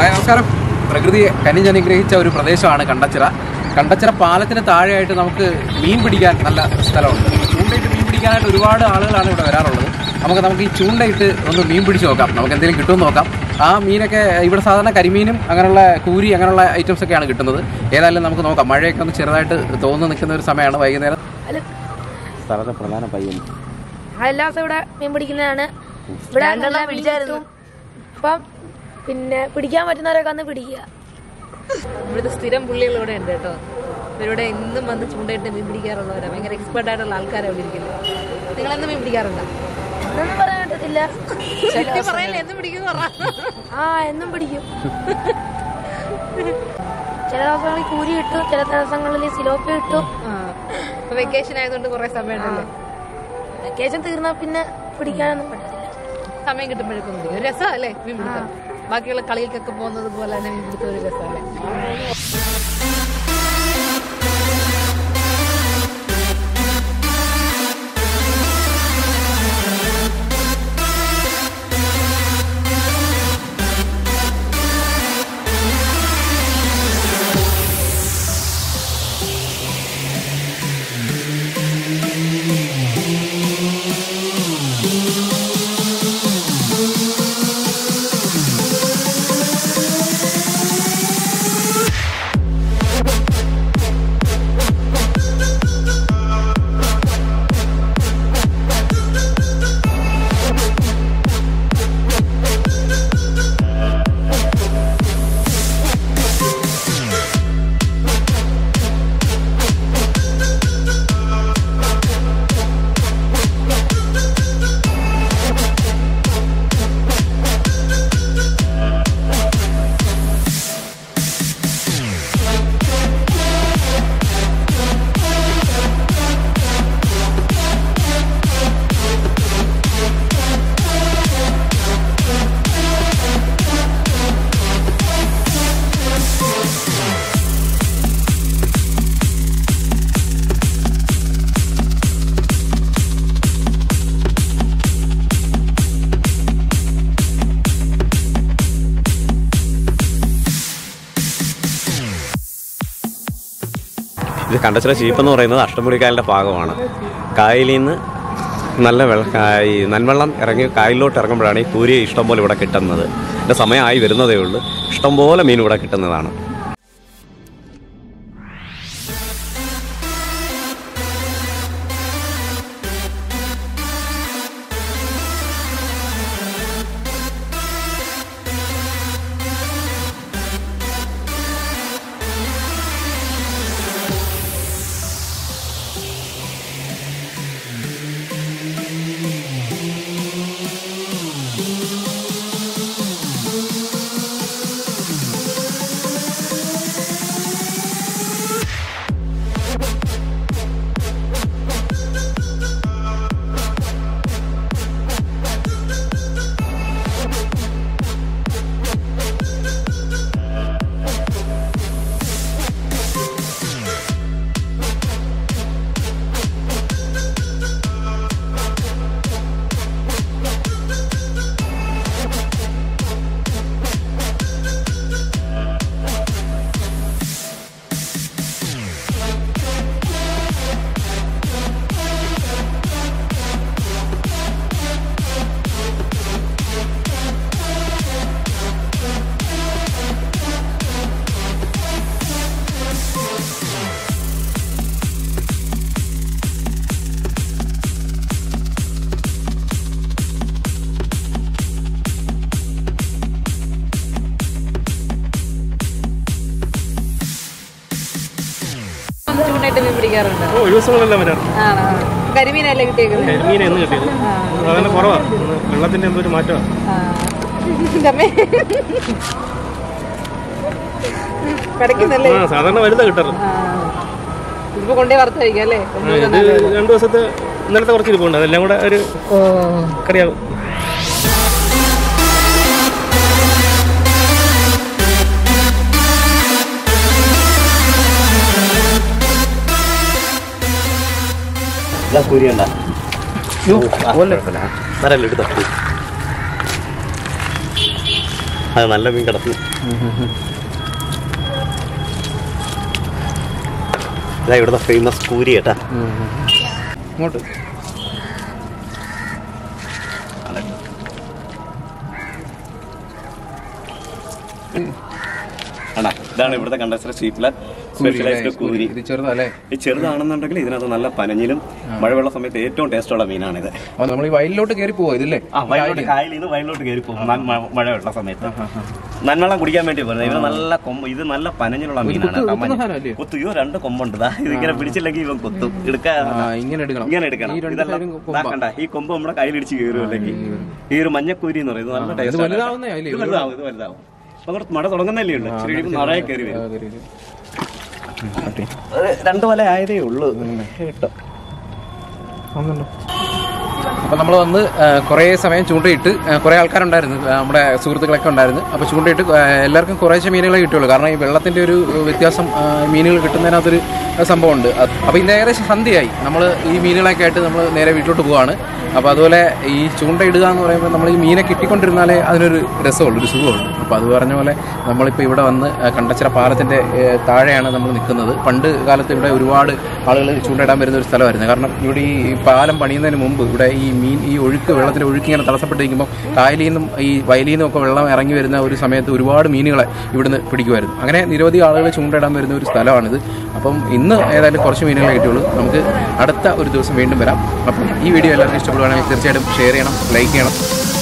Hi നമസ്കാരം പ്രകൃതിയെ കനിഞ്ഞനുഗ്രഹിച്ച ഒരു പ്രദേശമാണ് കണ്ടച്ചിറ കണ്ടച്ചിറ പാലത്തിന് താഴെയായിട്ട് നമുക്ക് മീൻ പിടിക്കാൻ നല്ല സ്ഥലമുണ്ട് ചൂണ്ടയിട്ട് മീൻ പിടിക്കാനായിട്ട് ഒരുപാട് ആളുകളാണ് ഇവിടെ വരാറുള്ളത് നമുക്ക് നമുക്ക് ഈ ചൂണ്ടയിട്ട് ഒന്ന് മീൻ പിടിച്ച് നോക്കാം നമുക്ക് എന്തെങ്കിലും കിട്ടുമെന്ന് നോക്കാം ആ മീനൊക്കെ ഇവിടെ സാധാരണ കരിമീനും അങ്ങനെയുള്ള കൂരി അങ്ങനെയുള്ള ഐറ്റംസ് ഒക്കെയാണ് കിട്ടുന്നത് ഏതായാലും നമുക്ക് നോക്കാം മഴയൊക്കെ ഒന്ന് ചെറുതായിട്ട് തോന്നുന്നു നിൽക്കുന്ന ഒരു സമയമാണ് വൈകുന്നേരം സ്ഥലത്തെ പ്രധാന പയ്യൻ എല്ലാ ദിവസവും ഇവിടെ മീൻ പിടിക്കുന്നതാണ് ഇവിടെ നല്ല മീൻ കിട്ടും അപ്പം പിന്നെ പിടിക്കാൻ പറ്റുന്നവരൊക്കെ വന്ന് പിടിക്കുക ഇവിടുത്തെ സ്ഥിരം പുള്ളികൾ ഇവിടെ ഉണ്ട് കേട്ടോ ഇവരിവിടെ എന്നും വന്ന് ചൂണ്ടയിട്ട് മീൻ പിടിക്കാറുള്ളവരാണ് ഭയങ്കര എക്സ്പെർട്ട് ആയിട്ടുള്ള ആൾക്കാരാണ് ഇവിടെ ഇരിക്കുന്നത് നിങ്ങൾ എന്നും മീൻ പിടിക്കാറുണ്ടോ എന്നൊന്നും പറയാൻ പറ്റത്തില്ല ശരിക്കും പറയല്ലേ എന്നും പിടിക്കുന്നു പറ ആ എന്നും പിടിക്കും ചില ദിവസങ്ങളിൽ കൂരി കിട്ടും ചില ദിവസങ്ങളിൽ സിലോപ്പി കിട്ടും ഇപ്പൊ വെക്കേഷൻ ആയതുകൊണ്ട് കുറെ സമയം ഉണ്ടല്ലോ വെക്കേഷൻ തീർന്നാൽ പിന്നെ പിടിക്കാനൊന്നും പറ്റത്തില്ല സമയം കിട്ടുമ്പോഴേക്കും ഒരു രസമല്ലേ മീൻ പിടുത്തം ബാക്കിയുള്ള കളികൾക്കൊക്കെ പോകുന്നത് പോലെ തന്നെ മീൻ പിടുത്തം ഒരു രസമല്ലേ ഇത് കണ്ടച്ചിറ ചീപ്പ് എന്ന് പറയുന്നത് അഷ്ടമുടിക്കായലിൻ്റെ ഭാഗമാണ് കായലിൽ നിന്ന് നല്ല വെള്ള ഈ നൻവെള്ളം ഇറങ്ങി കായലിലോട്ട് ഇറങ്ങുമ്പോഴാണ് ഈ കൂരി ഇഷ്ടംപോലെ ഇവിടെ കിട്ടുന്നത് ഇതിൻ്റെ സമയമായി വരുന്നതേ ഉള്ളൂ ഇഷ്ടംപോലെ മീൻ ഇവിടെ കിട്ടുന്നതാണ് ചൂണ്ടയിട്ട് മീൻ പിടിക്കാറുണ്ട് ഓ ദിവസങ്ങളെല്ലാം വരാറ് ആണോ കരിമീനല്ലേ കിട്ടിയേക്കുന്നത് കരിമീൻ എന്ന് കിട്ടിയത് സാധാരണ കുറവാണ് വെള്ളത്തിന്റെ എന്തോ ഒരു മാറ്റമാണ് കിടക്കുന്നല്ലേ ആ സാധാരണ വലുതാ കിട്ടാറ് ഇതിപ്പോ കൊണ്ടേ വറുത്ത് കഴിക്കാം അല്ലേ ആ, ഇത് രണ്ടു ദിവസത്തെ ഇന്നലത്തെ കുറച്ച് ഇരിപ്പുണ്ട് അതെല്ലാം കൂടെ ഒരു കറിയാകും കൂരി ഉണ്ടാ സാരല്ല എടുത്തോ അത് നല്ല മീൻ കിടക്കും ഇതാ ഇവിടുത്തെ ഫേമസ് കൂരി കേട്ടാ ഇങ്ങോട്ട് ആണോ ഇതാണ് ഇവിടുത്തെ കണ്ടസ്റ്റർ ഷീപ്പിലെ സ്പെഷ്യലൈസ്ഡ് കൂരി ഇത് ചെറുതല്ലേ ഈ ചെറുതാണെന്നുണ്ടെങ്കിൽ ഇതിനകത്ത് നല്ല പനഞ്ഞിലും മഴവെള്ള സമയത്ത് ഏറ്റവും ടേസ്റ്റുള്ള മീനാണിത് അപ്പൊ നമ്മൾ ഈ വയലിലോട്ട് കയറി പോവാ ഇതില്ലേ ആ വയലോട്ട് കായലിൽ നിന്ന് വയലിലോട്ട് കയറി പോകും നൻ- മ- മഴയുള്ള സമയത്ത് നന്മളം കുടിക്കാൻ വേണ്ടി വരുന്നത് ഇത് നല്ല കൊമ്പ് ഇത് നല്ല പനഞ്ഞിലുള്ള മീനാണ് കുത്ത്- കേട്ടോ. കുത്തുന്ന സാധനമല്ലേ? കുത്തു ഇത് രണ്ട് കൊമ്പുണ്ട് ദാ ഇതിങ്ങനെ പിടിച്ചില്ലെങ്കിൽ ഇവൻ കുത്തും എടുക്കാൻ ആ, ഇങ്ങനെ എടുക്കണം ഇങ്ങനെ എടുക്കണം ഈ രണ്ട് ഇതെല്ലാം സൈഡും ദാ കൊമ്പാ. കണ്ട ഈ കൊമ്പ് നമ്മുടെ കയ്യിലിടിച്ച് കയറും അല്ലെങ്കിൽ ഈ ഒരു മഞ്ഞക്കൂരി എന്ന് പറയുന്നത് നല്ല ഇത് ടേസ്റ്റ് വലുതാവുന്നേ അല്ലേ? ഇത് വലുതാവും ഇത് വലുതാവും അപ്പൊ അങ്ങോട്ട് മഴ തുടങ്ങുന്നല്ലേ ഉള്ളൂ ഇച്ചിരി കഴിയുമ്പോൾ നിറയെ കയറി ആ, വരും കയറി വരും. ഉം, കട്ടി. അത് രണ്ട് വല ആയതേ ഉള്ളൂ കേട്ടോ അപ്പോൾ നമ്മൾ വന്ന് കുറേ സമയം ചൂണ്ടയിട്ട് ആ, കുറേ ആൾക്കാരുണ്ടായിരുന്നു ആ, നമ്മുടെ സുഹൃത്തുക്കളൊക്കെ ഉണ്ടായിരുന്നു അപ്പോൾ ചൂണ്ടയിട്ട് ആ, എല്ലാവർക്കും കുറേശ്ശെ മീനുകളെ കിട്ടുള്ളൂ കാരണം ഈ വെള്ളത്തിൻ്റെ ഒരു വ്യത്യാസം ആ, മീനുകൾ കിട്ടുന്നതിനകത്തൊരു സംഭവമുണ്ട് അപ്പോൾ ഇന്ന് ഏകദേശം സന്ധ്യയായി നമ്മൾ ഈ മീനുകളൊക്കെ ആയിട്ട് നമ്മൾ നേരെ വീട്ടിലോട്ട് പോവാണ് അപ്പോൾ അതുപോലെ ഈ ചൂണ്ടയിടുക എന്ന് പറയുമ്പോൾ നമ്മൾ ഈ മീനെ കിട്ടിക്കൊണ്ടിരുന്നാലേ അതിനൊരു രസമുള്ളൂ ഒരു സുഖമുള്ളൂ അപ്പോൾ അത് പറഞ്ഞ പോലെ നമ്മളിപ്പോൾ ഇവിടെ വന്ന് ആ, കണ്ടച്ചിറ പാലത്തിൻ്റെ ഏ, താഴെയാണ് നമ്മൾ നിൽക്കുന്നത് പണ്ട് കാലത്ത് ഇവിടെ ഒരുപാട് ആളുകൾ ചൂണ്ടയിടാൻ വരുന്ന ഒരു സ്ഥലമായിരുന്നു കാരണം ഇവിടെ ഈ പാലം പണിയുന്നതിന് മുമ്പ് ഇവിടെ ഈ മീൻ ഈ ഒഴുക്ക് വെള്ളത്തിൻ്റെ ഒഴുക്ക് ഇങ്ങനെ തടസ്സപ്പെട്ടിരിക്കുമ്പോൾ കായലിൽ നിന്നും ഈ വയലിൽ നിന്നും ഒക്കെ വെള്ളം ഇറങ്ങി വരുന്ന ഒരു സമയത്ത് ഒരുപാട് മീനുകളെ ഇവിടുന്ന് പിടിക്കുമായിരുന്നു അങ്ങനെ നിരവധി ആളുകൾ ചൂണ്ടയിടാൻ വരുന്ന ഒരു സ്ഥലമാണിത് അപ്പം ഇന്ന് ഏതായാലും കുറച്ച് മീനുകളെ കിട്ടിയുള്ളൂ നമുക്ക് അടുത്ത ഒരു ദിവസം വീണ്ടും വരാം അപ്പം ഈ വീഡിയോ എല്ലാവർക്കും ഇഷ്ടപ്പെടുവാണെങ്കിൽ തീർച്ചയായിട്ടും ഷെയർ ചെയ്യണം ലൈക്ക് ചെയ്യണം